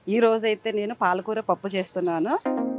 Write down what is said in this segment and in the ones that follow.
ఈ రోజు అయితే నేను పాలకూర పప్పు చేస్తున్నాను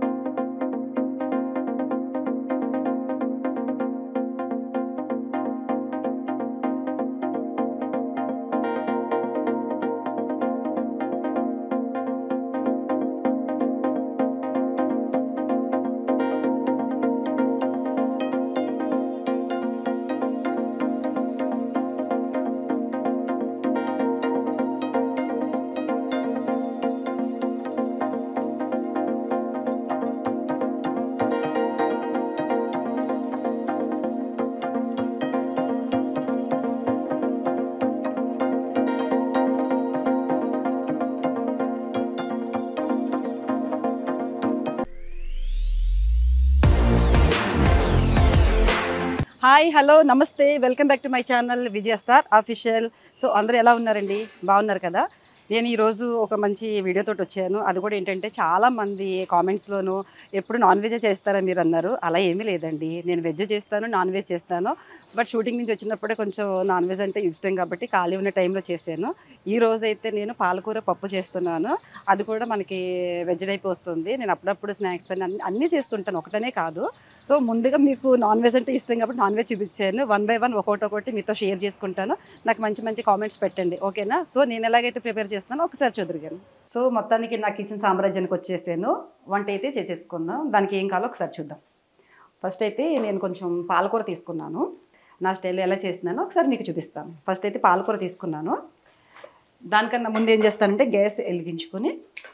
హాయ్ హలో నమస్తే welcome back to my channel Vijaya star official so అందరూ ఎలా ఉన్నారండి బాగున్నారు కదా నేను ఈరోజు ఒక మంచి వీడియోతో వచ్చాను అది కూడా ఏంటంటే చాలా మంది కామెంట్స్లోనూ ఎప్పుడు నాన్ వెజ్ చేస్తారా మీరు అన్నారు అలా ఏమీ లేదండి నేను వెజ్ చేస్తాను నాన్ వెజ్ చేస్తాను బట్ షూటింగ్ నుంచి వచ్చినప్పుడే కొంచెం నాన్ వెజ్ అంటే ఇష్టం కాబట్టి ఖాళీ ఉన్న టైంలో చేశాను ఈ రోజు అయితే నేను పాలకూర పప్పు చేస్తున్నాను అది కూడా మనకి వెజ్ టైప్ వస్తుంది నేను అప్పుడప్పుడు స్నాక్స్ అని అన్ని అన్నీ చేస్తుంటాను ఒకటనే కాదు సో ముందుగా మీకు నాన్ వెజ్ అంటే ఇష్టం కాబట్టి నాన్ వెజ్ చూపించాను వన్ బై వన్ ఒకటి ఒకటి మీతో షేర్ చేసుకుంటాను నాకు మంచి మంచి కామెంట్స్ పెట్టండి ఓకేనా సో నేను ఎలాగైతే ప్రిపేర్ చేస్తానో ఒకసారి చూద్దరుగాను సో మొత్తానికి నా కిచెన్ సామ్రాజ్యానికి వచ్చేసాను వంట అయితే చేసేసుకుందాం దానికి ఏం కావాలో ఒకసారి చూద్దాం ఫస్ట్ అయితే నేను కొంచెం పాలకూర తీసుకున్నాను నా స్టైల్లో ఎలా చేస్తున్నానో ఒకసారి మీకు చూపిస్తాను ఫస్ట్ అయితే పాలకూర తీసుకున్నాను దానికన్నా ముందు ఏం చేస్తానంటే గ్యాస్ వెలిగించుకొని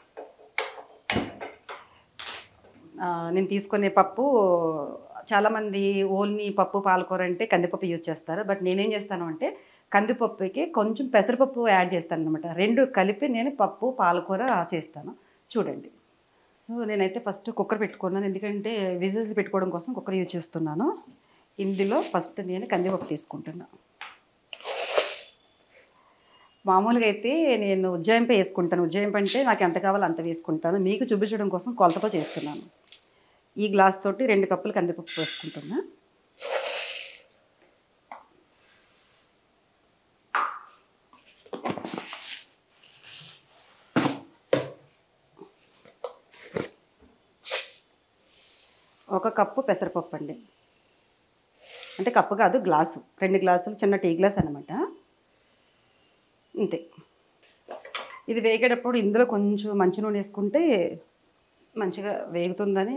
ఆ, నేను తీసుకునే పప్పు చాలామంది ఓన్లీ పప్పు పాలకూర అంటే కందిపప్పు యూజ్ చేస్తారు బట్ నేనేం చేస్తాను అంటే కందిపప్పుకి కొంచెం పెసరపప్పు యాడ్ చేస్తాను అనమాట రెండు కలిపి నేను పప్పు పాలకూర చేస్తాను చూడండి సో నేనైతే ఫస్ట్ కుక్కర్ పెట్టుకున్నాను ఎందుకంటే విజిల్స్ పెట్టుకోవడం కోసం కుక్కర్ యూజ్ చేస్తున్నాను ఇందులో ఫస్ట్ నేను కందిపప్పు తీసుకుంటున్నాను మామూలుగా అయితే నేను ఉజ్జాయింపై వేసుకుంటాను ఉజ్జాయింపు అంటే నాకు ఎంత కావాలో అంత వేసుకుంటాను మీకు చూపించడం కోసం కొలతతో చేస్తున్నాను ఈ గ్లాస్ తోటి రెండు కప్పులు కందిపప్పు వేసుకుంటున్నా ఒక కప్పు పెసరపప్పు అండి అంటే కప్పు కాదు గ్లాసు రెండు గ్లాసులు చిన్న టీ గ్లాస్ అనమాట ఇంతే ఇది వేగేటప్పుడు ఇందులో కొంచెం మంచి నూనె వేసుకుంటే మంచిగా వేగుతుందని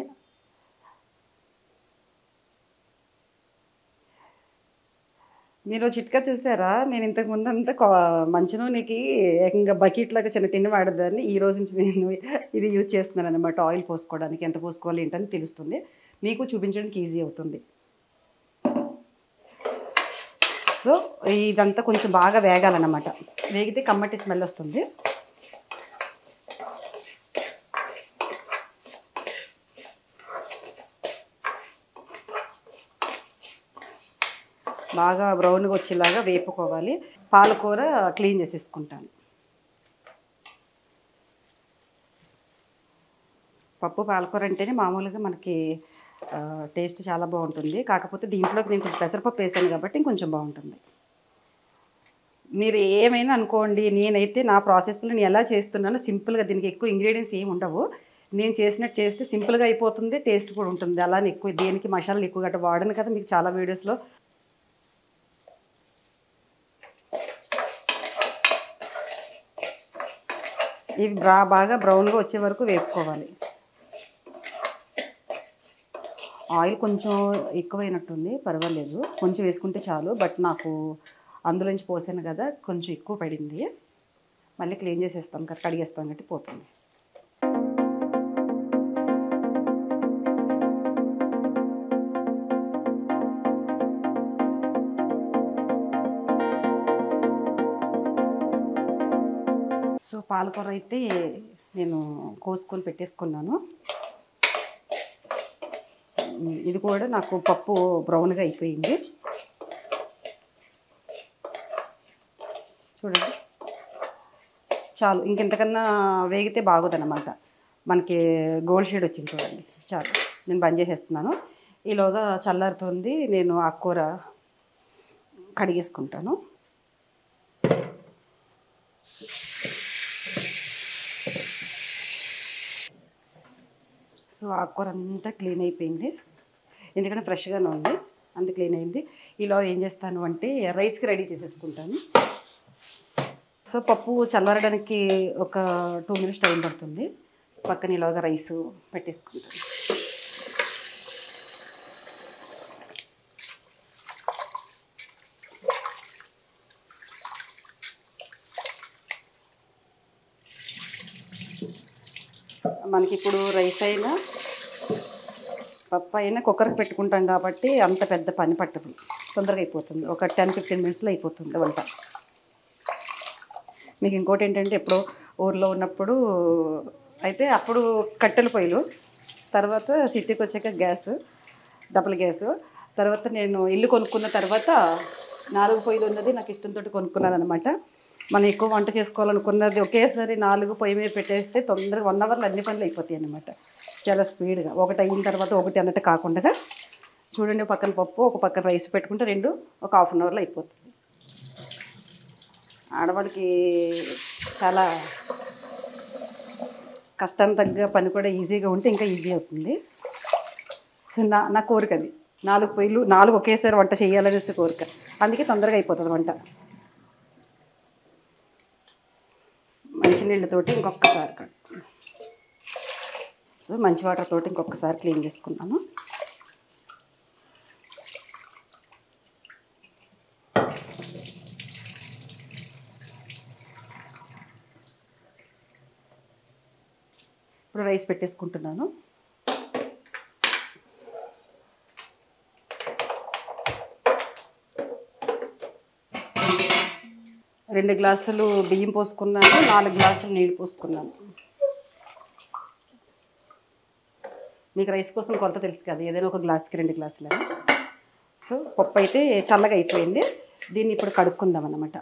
మీరు చిట్కా చూసారా నేను ఇంతకు ముందు అంతా కా- మంచి నూనెకి ఏకంగా బకెట్ లాగా చిన్న టిన్ను వాడదాన్ని ఈ రోజు నుంచి నేను ఇది యూజ్ చేస్తున్నాను అనమాట ఆయిల్ పోసుకోవడానికి ఎంత పోసుకోవాలి ఏంటని తెలుస్తుంది మీకు చూపించడానికి ఈజీ అవుతుంది సో ఇదంతా కొంచెం బాగా వేగాలన్నమాట వేగితే కమ్మటి స్మెల్ వస్తుంది బాగా బ్రౌన్గా వచ్చేలాగా వేపుకోవాలి పాలకూర క్లీన్ చేసేసుకుంటాను పప్పు పాలకూర అంటేనే మామూలుగా మనకి ఆ, టేస్ట్ చాలా బాగుంటుంది కాకపోతే దీంట్లోకి నేను కొంచెం పెసరపప్పు వేసాను కాబట్టి ఇంకొంచెం బాగుంటుంది మీరు ఏమైనా అనుకోండి నేనైతే నా ప్రాసెస్లో నేను ఎలా చేస్తున్నానో సింపుల్గా దీనికి ఎక్కువ ఇంగ్రీడియంట్స్ ఏమి ఉండవు నేను చేసినట్టు చేస్తే సింపుల్గా అయిపోతుంది టేస్ట్ కూడా ఉంటుంది అలానే ఎక్కువ దేనికి మసాలాలు ఎక్కువ గట్రా వాడను కదా మీకు చాలా వీడియోస్లో ఇవి బా బాగా బ్రౌన్గా వచ్చే వరకు వేపుకోవాలి ఆయిల్ కొంచెం ఎక్కువైనట్టుంది పర్వాలేదు కొంచెం వేసుకుంటే చాలు బట్ నాకు అందులోంచి పోసాను కదా కొంచెం ఎక్కువ పడింది మళ్ళీ క్లీన్ చేసేస్తాం కదా కడిగేస్తాం కాబట్టి పోతుంది సో పాలకూర అయితే నేను కోసుకొని పెట్టేసుకున్నాను ఉమ్, ఇది కూడా నాకు పప్పు బ్రౌన్గా అయిపోయింది చూడండి చాలు ఇంకెంతకన్నా వేగితే బాగోదన్నమాట మనకి గోల్డ్ షేడ్ వచ్చింది చూడండి చాలు నేను బంద్ చేసేస్తున్నాను ఈలోగా చల్లారుతుంది నేను ఆ కూర కడిగేసుకుంటాను సో ఆకుకూర అంతా క్లీన్ అయిపోయింది ఎందుకంటే ఫ్రెష్గానే ఉంది అంత క్లీన్ అయింది ఇలా ఏం చేస్తాను అంటే రైస్కి రెడీ చేసేసుకుంటాను సో పప్పు చల్లారడానికి ఒక టూ మినిట్స్ టైం పడుతుంది పక్కన ఇలాగా రైస్ పెట్టేసుకుంటాను మనకి ఇప్పుడు రైస్ అయినా పప్పు అయినా కుక్కర్కి పెట్టుకుంటాం కాబట్టి అంత పెద్ద పని పట్టదు తొందరగా అయిపోతుంది ఒక టెన్ ఫిఫ్టీన్ మినిట్స్లో అయిపోతుంది వంట మీకు ఇంకోటి ఏంటంటే ఎప్పుడో ఊర్లో ఉన్నప్పుడు అయితే అప్పుడు కట్టెల పొయ్యిలు తర్వాత సిటీకి వచ్చాక గ్యాస్ డబుల్ గ్యాస్ తర్వాత నేను ఇల్లు కొనుక్కున్న తర్వాత నాలుగు పొయ్యిలు ఉన్నది నాకు ఇష్టంతో కొనుక్కున్నాను అనమాట మనం ఎక్కువ వంట చేసుకోవాలనుకున్నది ఒకేసారి నాలుగు పొయ్యి మీద పెట్టేస్తే తొందరగా వన్ అవర్లో అన్ని పనులు అయిపోతాయి అన్నమాట చాలా స్పీడ్గా ఒకటి అయిన తర్వాత ఒకటి అన్నట్టు కాకుండా చూడండి పక్కన పప్పు ఒక పక్కన రైస్ పెట్టుకుంటే రెండు ఒక హాఫ్ అన్ అవర్లో అయిపోతుంది ఆడవాళ్ళకి చాలా కష్టం తగ్గ పని కూడా ఈజీగా ఉంటే ఇంకా ఈజీ అవుతుంది సో నా నా కోరిక అది నాలుగు పొయ్యిలు నాలుగు ఒకేసారి వంట చేయాలనేసి కోరిక అందుకే తొందరగా అయిపోతుంది వంట మంచినీళ్ళతోటి ఇంకొకసారి కడుక్కున్నాను సో మంచి వాటర్ తోటి ఇంకొకసారి క్లీన్ చేసుకున్నాను ఇప్పుడు రైస్ పెట్టేసుకుంటున్నాను రెండు గ్లాసులు బియ్యం పోసుకున్నాను నాలుగు గ్లాసులు నీళ్ళు పోసుకున్నాను మీకు రైస్ కోసం కొలత తెలుసు కదా ఏదైనా ఒక గ్లాస్కి రెండు గ్లాసులు అని. సో పప్పు అయితే చల్లగా అయిపోయింది దీన్ని ఇప్పుడు కడుక్కుందాం అన్నమాట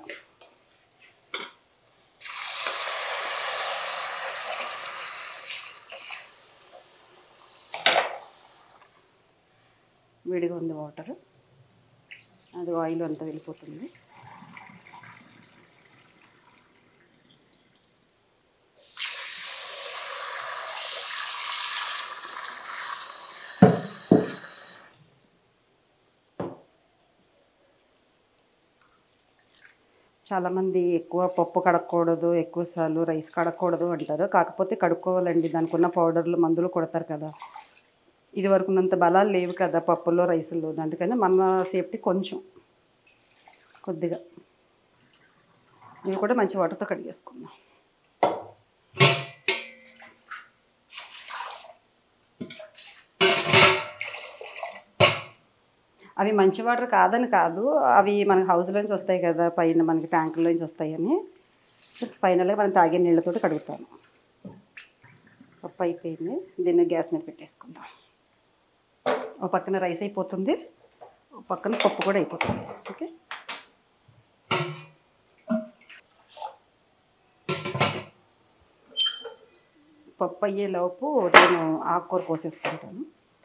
వేడిగా ఉంది వాటర్ అది ఆయిల్ అంతా వెళ్ళిపోతుంది చాలామంది ఎక్కువ పప్పు కడగకూడదు ఎక్కువసార్లు రైస్ కడగకూడదు అంటారు కాకపోతే కడుక్కోవాలండి దానికి ఉన్న పౌడర్లు మందులు కొడతారు కదా ఇది వరకు ఉన్నంత బలాలు లేవు కదా పప్పుల్లో రైసుల్లో అందుకని మన సేఫ్టీ కొంచెం కొద్దిగా ఇవి కూడా మంచి వాటర్తో కడిగేసుకుందాం అవి మంచి వాటర్ కాదని కాదు అవి మనకి హౌస్లోంచి వస్తాయి కదా పైన మనకి ట్యాంకుల్లోంచి వస్తాయని ఫైనల్గా మనం తాగే నీళ్ళతో కడుగుతాను పప్పు అయిపోయింది దీన్ని గ్యాస్ మీద పెట్టేసుకుందాం ఒక పక్కన రైస్ అయిపోతుంది ఒక పక్కన పప్పు కూడా అయిపోతుంది ఓకే పప్పు అయ్యేలోపు నేను ఆకుకూర కోసేసుకుంటాను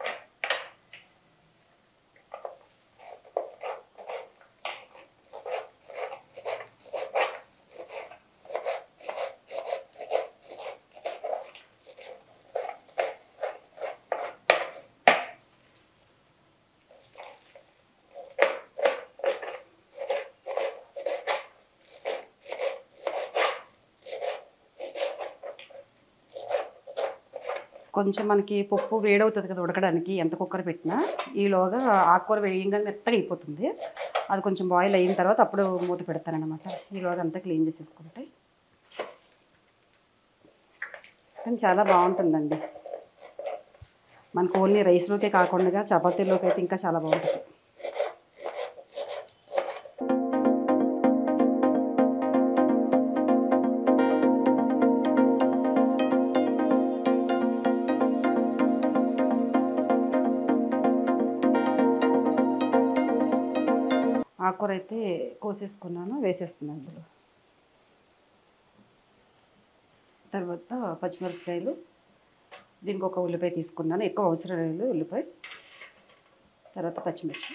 కొంచెం మనకి పప్పు వేడవుతుంది కదా ఉడకడానికి ఎంత కుక్కర్ పెట్టినా ఈలోగా ఆకుకూర వేయంగానే మెత్తగా అయిపోతుంది అది కొంచెం బాయిల్ అయిన తర్వాత అప్పుడు మూత పెడతానమాట ఈలోగా అంతా క్లీన్ చేసేసుకుంటే కానీ చాలా బాగుంటుందండి మనకు ఓన్లీ రైస్లోకే కాకుండా చపాతీలోకి అయితే ఇంకా చాలా బాగుంటుంది ఆకుకూర అయితే కోసేసుకున్నాను వేసేస్తున్నాను ఇందులో తర్వాత పచ్చిమిరపకాయలు దీనికి ఒక ఉల్లిపాయ తీసుకున్నాను ఎక్కువ అవసరం లేదు ఉల్లిపాయ తర్వాత పచ్చిమిర్చి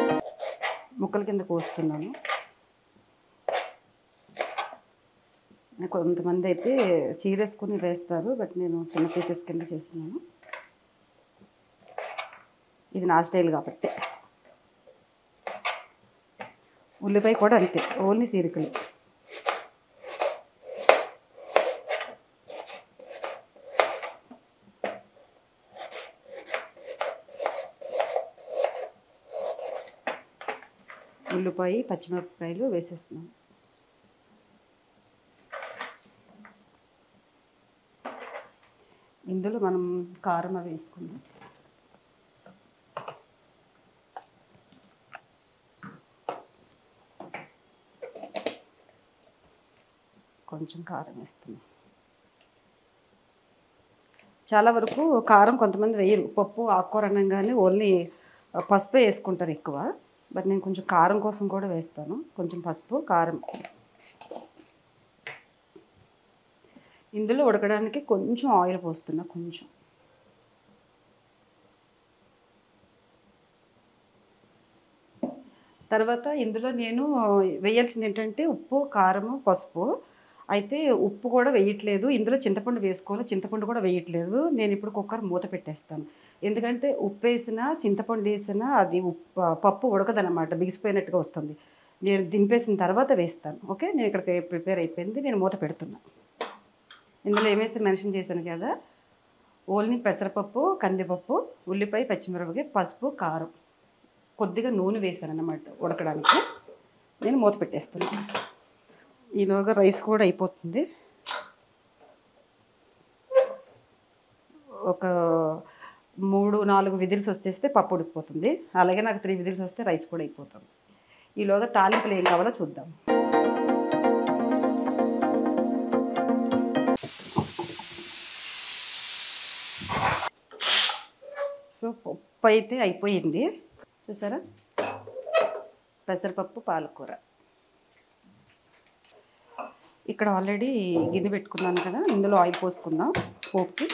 ముక్కల కింద కోస్తున్నాను కొంతమంది అయితే చీరేసుకుని వేస్తారు బట్ నేను చిన్న పీసెస్ కింద చేస్తున్నాను ఇది నా స్టైల్ కాబట్టి ఉల్లిపాయ కూడా అంతే ఓన్లీ సీరికలు ఉల్లిపాయ పచ్చిమిరపకాయలు వేసేస్తున్నాను ఇందులో మనం కారం అవి వేసుకుందాం కొంచెం కారం వేస్తున్నాం చాలా వరకు కారం కొంతమంది వేయరు పప్పు ఆకుకూర అనగానే ఓన్లీ పసుపే వేసుకుంటారు ఎక్కువ బట్ నేను కొంచెం కారం కోసం కూడా వేస్తాను కొంచెం పసుపు కారం ఇందులో ఉడకడానికి కొంచెం ఆయిల్ పోస్తున్నా కొంచెం తర్వాత ఇందులో నేను వేయాల్సింది ఏంటంటే ఉప్పు కారము పసుపు అయితే ఉప్పు కూడా వేయట్లేదు ఇందులో చింతపండు వేసుకోవాలి చింతపండు కూడా వేయట్లేదు నేను ఇప్పుడు కుక్కర్ మూత పెట్టేస్తాను ఎందుకంటే ఉప్పు వేసినా చింతపండు వేసినా అది ఉప్పు పప్పు ఉడకదనమాట బిగిసిపోయినట్టుగా వస్తుంది నేను దింపేసిన తర్వాత వేస్తాను ఓకే నేను ఇక్కడికి ప్రిపేర్ అయిపోయింది నేను మూత పెడుతున్నా ఇందులో ఏమేసి మెన్షన్ చేశాను కదా ఓన్లీ పెసరపప్పు కందిపప్పు ఉల్లిపాయ పచ్చిమిరపకాయ పసుపు కారం కొద్దిగా నూనె వేసాను అన్నమాట ఉడకడానికి నేను మూత పెట్టేస్తున్నాను ఈలోగా రైస్ కూడా అయిపోతుంది ఒక మూడు నాలుగు విజిల్స్ వచ్చేస్తే పప్పు ఉడికిపోతుంది అలాగే నాకు త్రీ విజిల్స్ వస్తే రైస్ కూడా అయిపోతుంది ఈలోగా తాలింపులు ఏం కావాలో చూద్దాం సో పప్పు అయితే అయిపోయింది చూసారా పెసరపప్పు పాలకూర ఇక్కడ ఆల్రెడీ గిన్నె పెట్టుకున్నాను కదా ఇందులో ఆయిల్ పోసుకుందాం పోపుకి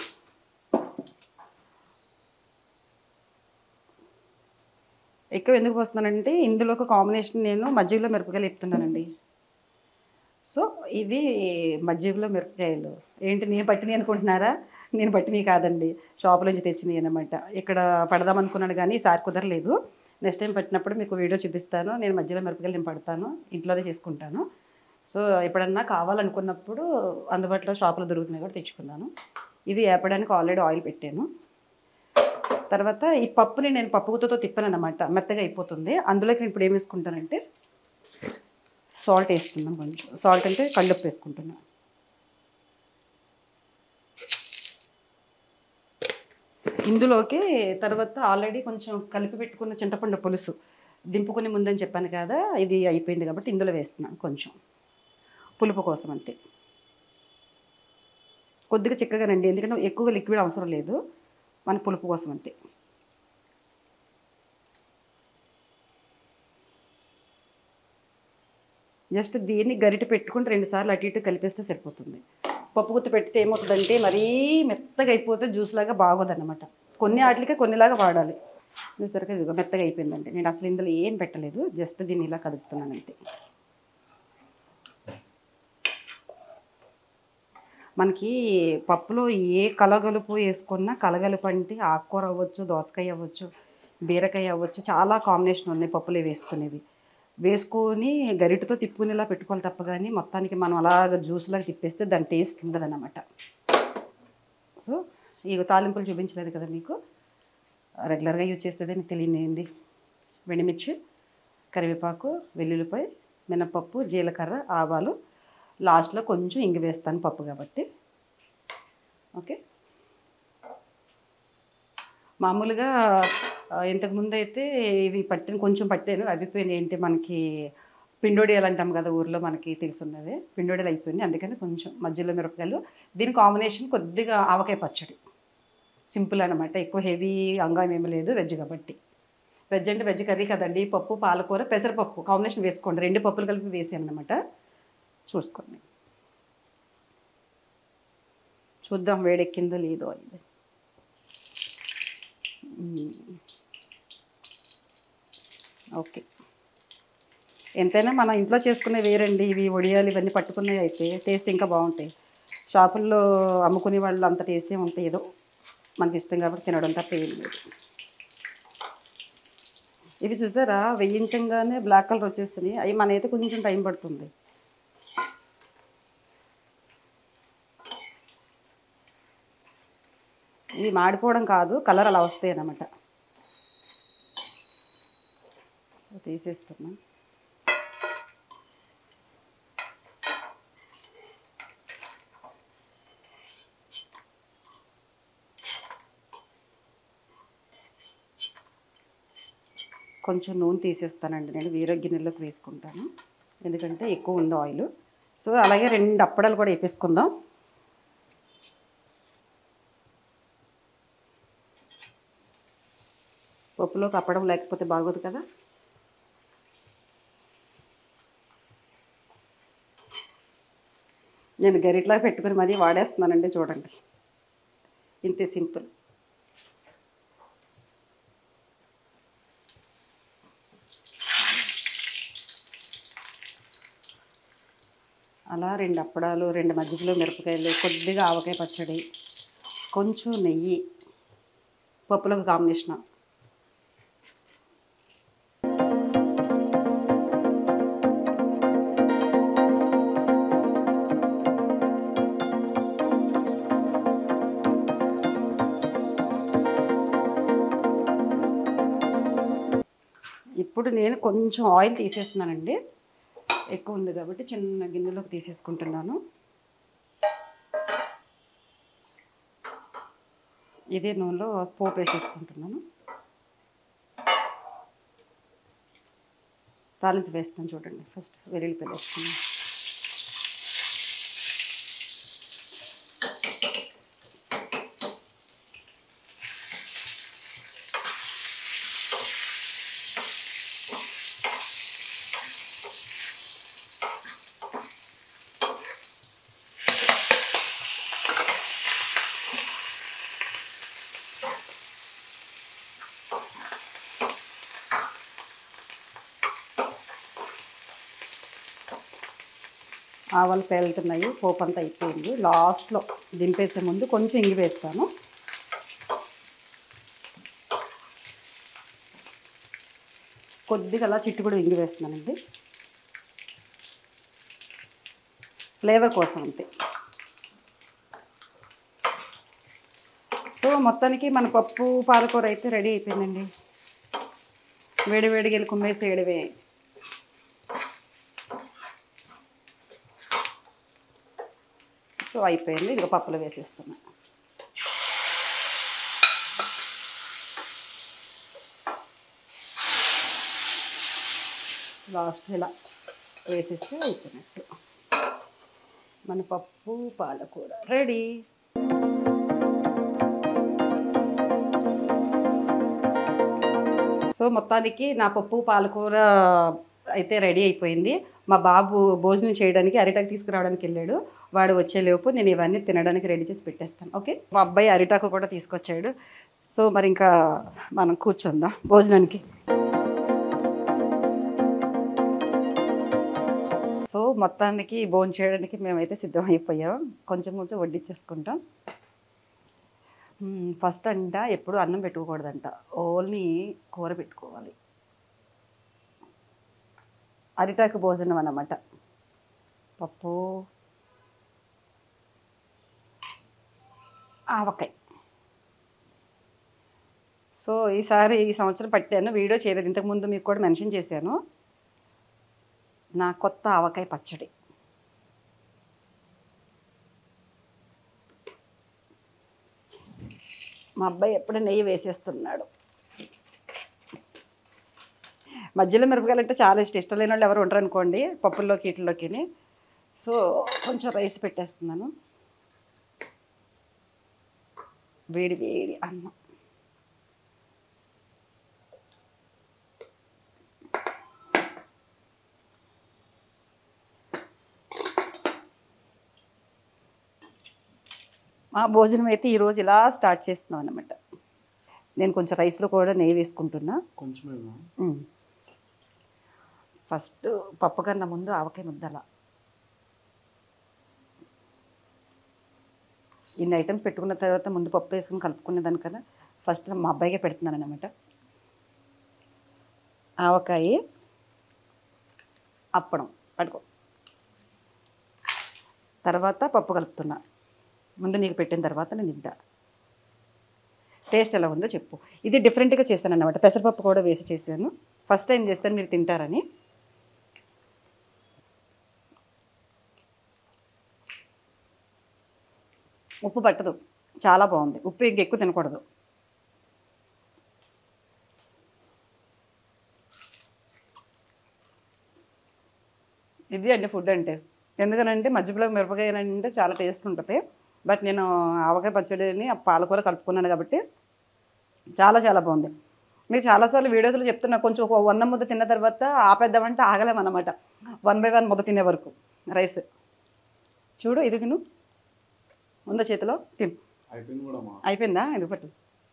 ఎక్కువ ఎందుకు పోస్తున్నానంటే ఇందులో ఒక కాంబినేషన్ నేను మజ్జిగలో మిరపకాయలు చెప్తున్నానండి సో ఇవి మజ్జిగలో మిరపకాయలు ఏంటి నేను పట్టినవి అనుకుంటున్నారా నేను పట్టినవి కాదండి షాప్ నుంచి తెచ్చినవి అనమాట ఇక్కడ పడదాం అనుకున్నాను కానీ ఈసారి కుదరలేదు నెక్స్ట్ టైం పట్టినప్పుడు మీకు వీడియో చూపిస్తాను నేను మధ్యలో మిరపకాయలు నేను పడతాను ఇంట్లోనే చేసుకుంటాను సో ఎప్పుడన్నా కావాలనుకున్నప్పుడు అందుబాటులో షాపులో దొరుకుతున్నాయి కూడా తెచ్చుకున్నాను ఇది వేపడానికి ఆల్రెడీ ఆయిల్ పెట్టాను తర్వాత ఈ పప్పుని నేను పప్పు గుత్తతో తిప్పాను అనమాట మెత్తగా అయిపోతుంది అందులోకి నేను ఇప్పుడు ఏం వేసుకుంటానంటే సాల్ట్ వేసుకుందాం కొంచెం సాల్ట్ అంటే కళ్ళుప్పు వేసుకుంటున్నాను ఇందులోకి తర్వాత ఆల్రెడీ కొంచెం కలిపి పెట్టుకున్న చింతపండు పులుసు దింపుకునే ముందని చెప్పాను కదా ఇది అయిపోయింది కాబట్టి ఇందులో వేస్తున్నాను కొంచెం పులుపు కోసం అంతే కొద్దిగా చిక్కగా రండి ఎందుకంటే ఎక్కువగా లిక్విడ్ అవసరం లేదు మన పులుపు కోసం అంతే జస్ట్ దీన్ని గరిట పెట్టుకుని రెండుసార్లు అటు ఇటు కలిపేస్తే సరిపోతుంది పప్పు గుత్తి పెడితే ఏమవుతుందంటే మరీ మెత్తగా అయిపోతే జ్యూస్ లాగా బాగోదన్నమాట కొన్ని వాటికే కొన్నిలాగా వాడాలి చూసారుగా ఇదిగో మెత్తగా అయిపోయిందండి నేను అసలు ఇందులో ఏం పెట్టలేదు జస్ట్ దీన్ని ఇలా కదుపుతున్నాను అంతే మనకి పప్పులో ఏ కలగలుపు వేసుకున్నా కలగలుపు అంటే ఆకుకూర అవ్వచ్చు దోసకాయ అవ్వచ్చు బీరకాయ అవ్వచ్చు చాలా కాంబినేషన్ ఉన్నాయి పప్పులో వేసుకునేవి వేసుకొని గరిటతో తిప్పుకునేలా పెట్టుకోవాలి తప్ప కానీ మొత్తానికి మనం అలాగ జ్యూస్ లాగా తిప్పేస్తే దాని టేస్ట్ ఉండదు అన్నమాట సో ఈ తాలింపులు చూపించలేదు కదా మీకు రెగ్యులర్గా యూజ్ చేసేది మీకు తెలియని ఏంది వెండిమిర్చి కరివేపాకు వెల్లుల్లిపాయ మినపప్పు జీలకర్ర ఆవాలు లాస్ట్లో కొంచెం ఇంగి వేస్తాను పప్పు కాబట్టి ఓకే మామూలుగా ఆ, ఇంతకుముందు అయితే ఇవి పట్టిన కొంచెం పట్టాను అయిపోయినాయి ఏంటి మనకి పిండోడియాలు అంటాం కదా ఊర్లో మనకి తెలుసున్నది పిండోడియాలు అయిపోయినాయి అందుకని కొంచెం మధ్యలో మిరపకాయలు దీని కాంబినేషన్ కొద్దిగా ఆవకాయ పచ్చడి సింపుల్ అనమాట ఎక్కువ హెవీ అంగాయం ఏమీ లేదు వెజ్ కాబట్టి వెజ్ అంటే వెజ్ కర్రీ కదండి పప్పు పాలకూర పెసరపప్పు కాంబినేషన్ వేసుకోండి రెండు పప్పులు కలిపి వేసాను అనమాట చూసుకోండి చూద్దాం వేడెక్కిందో లేదో ఇది మ్మ్. ఓకే ఎంతైనా మన ఇంట్లో చేసుకునే వేరండి ఇవి వడియాలు ఇవన్నీ పట్టుకునేవి అయితే టేస్ట్ ఇంకా బాగుంటాయి షాపుల్లో అమ్ముకునే వాళ్ళు అంత టేస్టే ఉంటాయి ఏదో మనకి ఇష్టం కాబట్టి తినడం తప్ప ఏం లేదు ఇవి చూసారా వేయించంగానే బ్లాక్ కలర్ వచ్చేస్తున్నాయి అవి మన అయితే కొంచెం టైం పడుతుంది ఇవి మాడిపోవడం కాదు కలర్ అలా వస్తాయి అన్నమాట సో తీసేస్తున్నా కొంచెం నూనె తీసేస్తానండి నేను వేరే గిన్నెలోకి వేసుకుంటాను ఎందుకంటే ఎక్కువ ఉంది ఆయిల్ సో అలాగే రెండు అప్పడాలు కూడా వేపేసుకుందాం పప్పులోకి అప్పడం లేకపోతే బాగోదు కదా నేను గరిట్లా పెట్టుకుని మరీ వాడేస్తున్నానండి చూడండి ఇంతే సింపుల్ అలా రెండు అప్పడాలు రెండు మజ్జిగలో మిరపకాయలు కొద్దిగా ఆవకాయ పచ్చడి కొంచెం నెయ్యి పప్పులకు కాంబినేషన్ ఇప్పుడు నేను కొంచెం ఆయిల్ తీసేస్తున్నానండి ఎక్కువ ఉంది కాబట్టి చిన్న గిన్నెలోకి తీసేసుకుంటున్నాను ఇదే నూనెలో పోపు వేసేసుకుంటున్నాను తాలింపు వేస్తాను చూడండి ఫస్ట్ వెల్లుల్లిపాయలు వేస్తున్నాను ఆవాలు పేలుతున్నాయి పోపు అంతా అయిపోయింది లాస్ట్లో దింపేసే ముందు కొంచెం ఇంగి వేస్తాను కొద్దిగా అలా చిట్టు కూడా ఇంగి వేస్తున్నానండి ఫ్లేవర్ కోసం అంతే సో మొత్తానికి మన పప్పు పాలకూర అయితే రెడీ అయిపోయిందండి వేడి వేడిగా వెళ్ళి కుమ్మేసేయడమే సో అయిపోయింది ఇంకా పప్పులో వేసేస్తున్నా లాస్ట్ ఇలా వేసేస్తే అయిపోయినట్టు మన పప్పు పాలకూర రెడీ సో మొత్తానికి నా పప్పు పాలకూర అయితే రెడీ అయిపోయింది మా బాబు భోజనం చేయడానికి అరిటాకు తీసుకురావడానికి వెళ్ళాడు వాడు వచ్చేలోపు నేను ఇవన్నీ తినడానికి రెడీ చేసి పెట్టేస్తాను ఓకే మా అబ్బాయి అరిటాకు కూడా తీసుకొచ్చాడు సో మరి ఇంకా మనం కూర్చుందాం భోజనానికి సో మొత్తానికి భోజనం చేయడానికి మేమైతే సిద్ధం అయిపోయాం కొంచెం కొంచెం వడ్డించేసుకుంటాం మ్మ్, ఫస్ట్ అంట ఎప్పుడు అన్నం పెట్టుకోకూడదంట ఓన్లీ కూర పెట్టుకోవాలి అరిటాకు భోజనం అన్నమాట పప్పు ఆవకాయ సో ఈసారి ఈ సంవత్సరం పట్టాను వీడియో చేయలేదు ఇంతకుముందు మీకు కూడా మెన్షన్ చేశాను నా కొత్త ఆవకాయ పచ్చడి మా అబ్బాయి ఎప్పుడు నెయ్యి వేసేస్తున్నాడు మధ్యలో మిరపకాయలు అంటే చాలా ఇష్టం ఇష్టం లేని వాళ్ళు ఎవరు ఉండరు అనుకోండి పప్పుల్లోకి వీటిలోకి సో కొంచెం రైస్ పెట్టేస్తున్నాను వేడి వేడి అన్నం మా భోజనం అయితే ఈరోజు ఇలా స్టార్ట్ చేస్తున్నాం అనమాట నేను కొంచెం రైస్లో కూడా నెయ్యి వేసుకుంటున్నా కొంచెమేమో మ్మ్. ఫస్ట్ పప్పు కన్నా ముందు ఆవకాయ ముద్దల ఇన్ని ఐటమ్స్ పెట్టుకున్న తర్వాత ముందు పప్పు వేసుకుని కలుపుకునే దానికన్నా ఫస్ట్ మా అబ్బాయికే పెడుతున్నాను అనమాట ఆవకాయ అప్పడం పట్టుకో తర్వాత పప్పు కలుపుతున్నా ముందు నీకు పెట్టిన తర్వాత నేను తింటా టేస్ట్ ఎలా ఉందో చెప్పు ఇది డిఫరెంట్గా చేశాను అన్నమాట పెసరపప్పు కూడా వేసి చేశాను ఫస్ట్ టైం చేస్తాను మీరు తింటారని ఉప్పు పట్టదు చాలా బాగుంది ఉప్పు ఇంక ఎక్కువ తినకూడదు ఇది అండి ఫుడ్ అంటే ఎందుకనంటే మధ్యలో మిరపకాయ అంటే చాలా టేస్ట్ ఉంటుంది బట్ నేను ఆవకాయ పచ్చడిని ఆ పాలకూర కలుపుకున్నాను కాబట్టి చాలా చాలా బాగుంది మీకు చాలాసార్లు వీడియోస్లో చెప్తున్నా కొంచెం ఒక వన్న ముద్ద తిన్న తర్వాత ఆపేద్దామంటే ఆగలేమన్నమాట వన్ బై వన్ ముద్ద తినే వరకు రైస్ చూడు ఇది తిను ఉందా చేతిలో తిను అయిపోయింది కూడా మా అయిపోయిందా ఇది పట్టు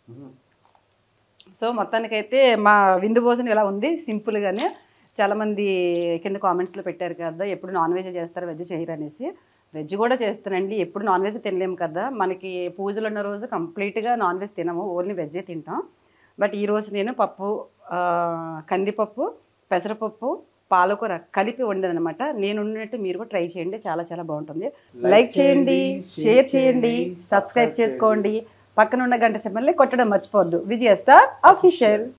సో మొత్తానికైతే మా విందు భోజనం ఇలా ఉంది సింపుల్గానే చాలామంది కింద కామెంట్స్లో పెట్టారు కదా ఎప్పుడు నాన్ వెజ్ చేస్తారు వెజ్ చేయరు అనేసి వెజ్ కూడా చేస్తానండి ఎప్పుడు నాన్ వెజ్ తినలేము కదా మనకి పూజలు ఉన్న రోజు కంప్లీట్గా నాన్ వెజ్ తినము ఓన్లీ వెజ్జే తింటాం బట్ ఈ రోజు నేను పప్పు ఆ, కందిపప్పు పెసరపప్పు పాలకూర కలిపి వండానమాట నేను వండినట్టు మీరు కూడా ట్రై చేయండి చాలా చాలా బాగుంటుంది లైక్ చేయండి షేర్ చేయండి సబ్స్క్రైబ్ చేసుకోండి పక్కన ఉన్న గంట సింబల్ని కొట్టడం మర్చిపోవద్దు విజయ స్టార్ అఫీషియల్